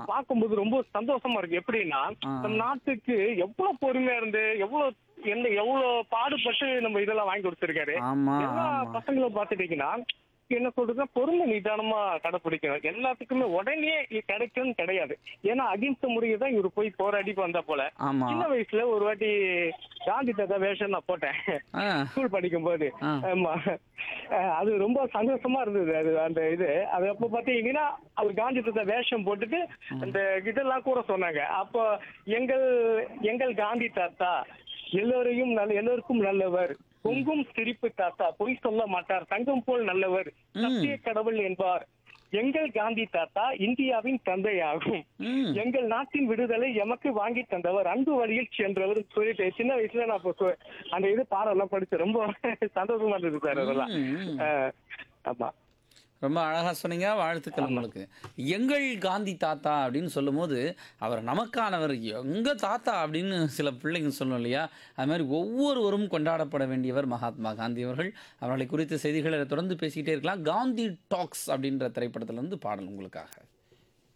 பார்க்கும்போது ரொம்ப சந்தோஷமா இருக்கு எப்படின்னா ஆ. நம்ம நாட்டுக்கு எவ்வளவு பொறுமையா இருந்து எவ்வளவு என்ன எவ்வளவு பாடுபட்டு நம்ம இதெல்லாம் வாங்கி கொடுத்திருக்காரு ஆமா எல்லா ஆமா பசங்களும் பாத்துட்டீங்கன்னா என்ன சொல்றதுன்னா பொறுமை நிதானமா கடைபிடிக்கணும் எல்லாத்துக்குமே உடனே இது கிடைக்கும்னு கிடையாது ஏன்னா அகிம்சை முறையை தான் இவர் போய் போராடி வந்தா போல ஆமா சின்ன வயசுல ஒரு வாட்டி காந்தி தாத்தா வேஷம் நான் போட்டேன் ஆ ஸ்கூல் படிக்கும் போது ஆ. ஆமா அஹ் அது ரொம்ப சந்தோஷமா இருந்தது அது அந்த இது அது அப்ப பாத்தீங்கன்னா அவர் காந்தி தாத்தா வேஷம் போட்டுட்டு அந்த இதெல்லாம் கூட சொன்னாங்க அப்போ எங்கள் எங்கள் காந்தி தாத்தா எல்லோரையும் நல்ல எல்லோருக்கும் நல்லவர் பொங்கும் சிரிப்பு தாத்தா பொய் சொல்ல மாட்டார் தங்கம் போல் நல்லவர் சத்திய கடவுள் என்பார் எங்கள் காந்தி தாத்தா இந்தியாவின் தந்தையாகும் ம் எங்கள் நாட்டின் விடுதலை எமக்கு வாங்கி தந்தவர் அன்பு வழியில் சென்றவர் சொல்லிட்டு சின்ன வயசுல நான் இப்போ சொ- அந்த இது பாடலாம் படிச்சு ரொம்ப சந்தோஷமா இருந்தது சார் அதெல்லாம் ம், ம். அஹ், ஆமா ரொம்ப அழகா சொன்னீங்க வாழ்த்துக்கள் உங்களுக்கு எங்கள் காந்தி தாத்தா அப்படின்னு சொல்லும்போது அவர் நமக்கானவர் எங்க தாத்தா அப்படின்னு சில பிள்ளைங்க சொல்லணும் இல்லையா அது மாதிரி ஒவ்வொருவரும் கொண்டாடப்பட வேண்டியவர் மகாத்மா காந்தி அவர்கள் அவர்களை குறித்த செய்திகளை தொடர்ந்து பேசிக்கிட்டே இருக்கலாம் காந்தி டாக்ஸ் அப்படின்ற திரைப்படத்துல இருந்து பாடல் உங்களுக்காக